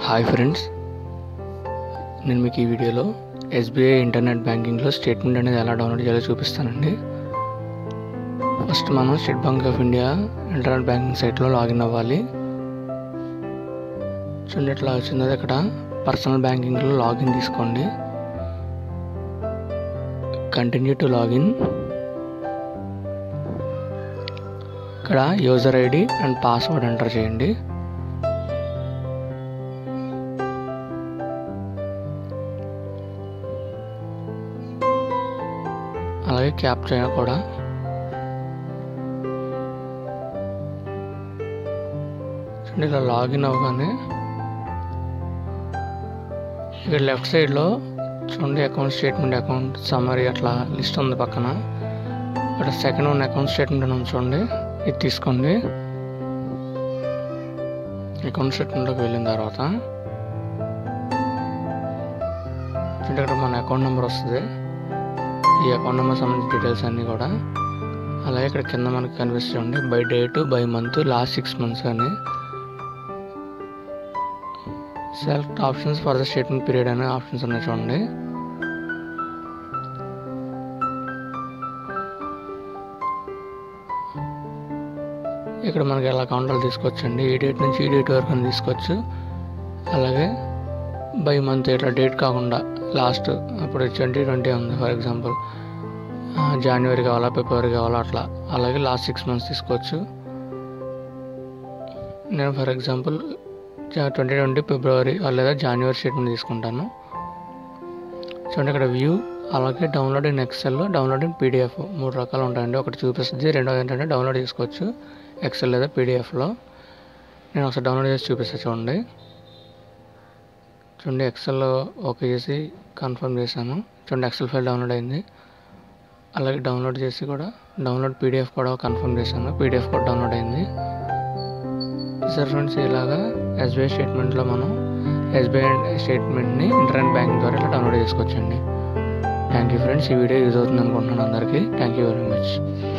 hi friends నేను మీకు ఈ వీడియోలో ఎస్బీఐ ఇంటర్నెట్ బ్యాంకింగ్లో స్టేట్మెంట్ అనేది ఎలా డౌన్లోడ్ చేయాలో చూపిస్తానండి ఫస్ట్ మనం state bank of India internet banking సైట్లో లాగిన్ అవ్వాలి చూడండి ఇట్లా వచ్చింది ఇక్కడ పర్సనల్ బ్యాంకింగ్లో లాగిన్ తీసుకోండి కంటిన్యూ టు లాగిన్ ఇక్కడ user ID and password enter చేయండి అలాగే క్యాప్చర్ కూడా చూడండి ఇలా లాగిన్ అవ్వగానే ఇక్కడ లెఫ్ట్ సైడ్లో చూడండి అకౌంట్ స్టేట్మెంట్ అకౌంట్ సమ్మరీ అట్లా లిస్ట్ ఉంది పక్కన ఇక్కడ సెకండ్ వన్ అకౌంట్ స్టేట్మెంట్ అని ఉంది చూడండి ఇది తీసుకోండి అకౌంట్ స్టేట్మెంట్లోకి వెళ్ళిన తర్వాత చూడండి ఇక్కడ మన అకౌంట్ నెంబర్ వస్తుంది ఈ అకౌంట్ నెంబర్ సంబంధించిన డీటెయిల్స్ అన్నీ కూడా అలాగే ఇక్కడ కింద మనకి కనిపిస్తుంది by date by month last six months అని select options for the statement period అనే ఆప్షన్స్ ఉన్నాయి చూడండి ఇక్కడ మనకి ఎలా కౌంటర్లు తీసుకోవచ్చండి ఈ డేట్ నుంచి ఈ డేట్ వరకు అని తీసుకోవచ్చు అలాగే బై మంత్ ఇట్లా డేట్ కాకుండా లాస్ట్ అప్పుడు ట్వంటీ ట్వంటీ ఉంది ఫర్ ఎగ్జాంపుల్ జనవరి కావాలా ఫిబ్రవరి కావాలా అట్లా అలాగే లాస్ట్ సిక్స్ మంత్స్ తీసుకోవచ్చు నేను ఫర్ ఎగ్జాంపుల్ ట్వంటీ ట్వంటీ ఫిబ్రవరి లేదా జనవరి స్టేట్మెంట్ తీసుకుంటాను చూడండి ఇక్కడ వ్యూ అలాగే download in excel download in PDF మూడు రకాలు ఉంటాయండి ఒకటి చూపిస్తుంది రెండోది ఏంటంటే డౌన్లోడ్ చేసుకోవచ్చు ఎక్సెల్ లేదా పీడిఎఫ్లో నేను ఒకసారి డౌన్లోడ్ చేసి చూపిస్తాను చూడండి చూడండి ఎక్సెల్ ఓకే చేసి కన్ఫర్మ్ చేశాను చూడండి ఎక్సెల్ ఫైల్ డౌన్లోడ్ అయింది అలాగే డౌన్లోడ్ చేసి కూడా డౌన్లోడ్ పీడిఎఫ్ కూడా కన్ఫర్మ్ చేశాను పీడిఎఫ్ కూడా డౌన్లోడ్ అయింది సార్ ఫ్రెండ్స్ ఇలాగా ఎస్బీఐ స్టేట్మెంట్లో మనం ఎస్బీఐ స్టేట్మెంట్ని ఇంటర్నెట్ బ్యాంకింగ్ ద్వారా ఇట్లా డౌన్లోడ్ చేసుకోవచ్చండి థ్యాంక్ యూ ఫ్రెండ్స్ ఈ వీడియో యూజ్ అవుతుంది అనుకుంటున్నాను అందరికీ థ్యాంక్ యూ వెరీ మచ్